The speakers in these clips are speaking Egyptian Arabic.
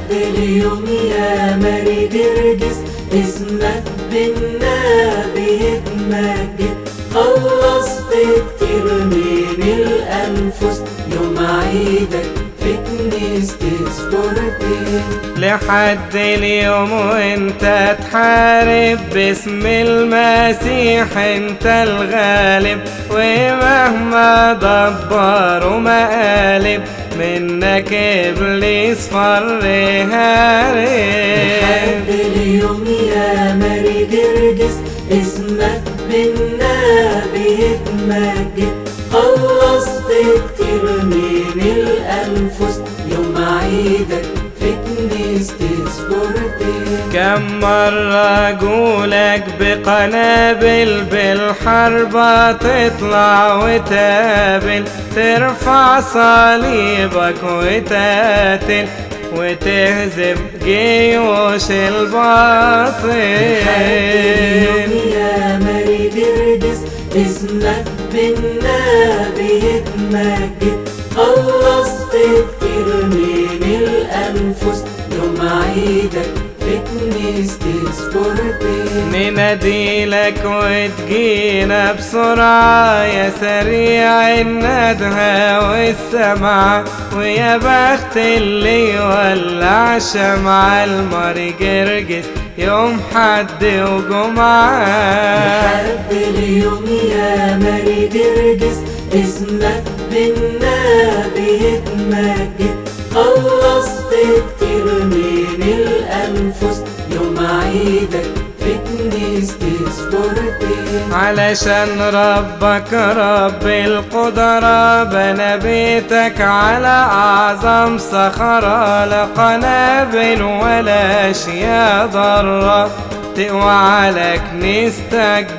لحد اليوم يا ماري جرجس اسمك بينا بيتمجد خلصت كتير من الأنفس يوم عيدك في كنيسة سبورتين لحد اليوم وانت تحارب باسم المسيح انت الغالب ومهما دبروا مقالب منك ابليس فر هارب لحد اليوم يا ماري جرجس اسمك بينا بيتمجد خلصت كتير من الأنفس يوم عيدك في كنيسة سبورتين كم مرة أقولك بقنابل بالحربة تطلع وتقابل ترفع صليبك وتقاتل وتهزم جيوش الباطل يا ماري جرجس اسمك بينا بيتمجد خلصت كتير من الأنفس يوم عيدك في كنيسة سبورتين نناديلك وتجينا بسرعة يا سريع الندهة والسمع ويا بخت اللي يولع شمع الماري جرجس يوم حد وجمعة لحد اليوم يا ماري جرجس اسمك بينا بيتمجد خلصت كتير من الأنفس يوم عيدك في كنيسة سبورتين علشان ربك رب القدرة بنى بيتك على أعظم صخرة لا قنابل ولا أشياء ضارة تقوى على كنيستك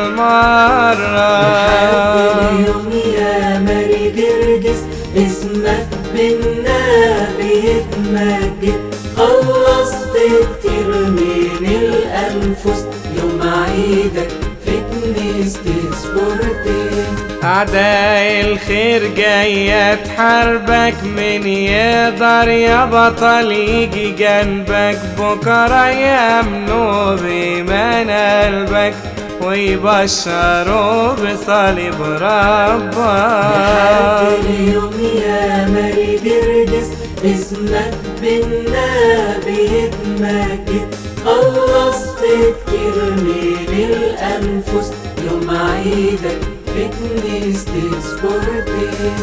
بالمرة اليوم يا ماري جرجس اسمك بينا بيتمجد خلصت كتير من الأنفس يوم عيدك في كنيسة سبورتين أعداء الخير جاية تحاربك من يقدر يا بطل يجي جنبك بكرة يأمنوا بإيمان قلبك ويبشروا بصليب لحد ربك اليوم يا ماري جرجس اسمك بينا بيتمجد خلصت كتير من الأنفس يوم عيدك في كنيسة سبورتين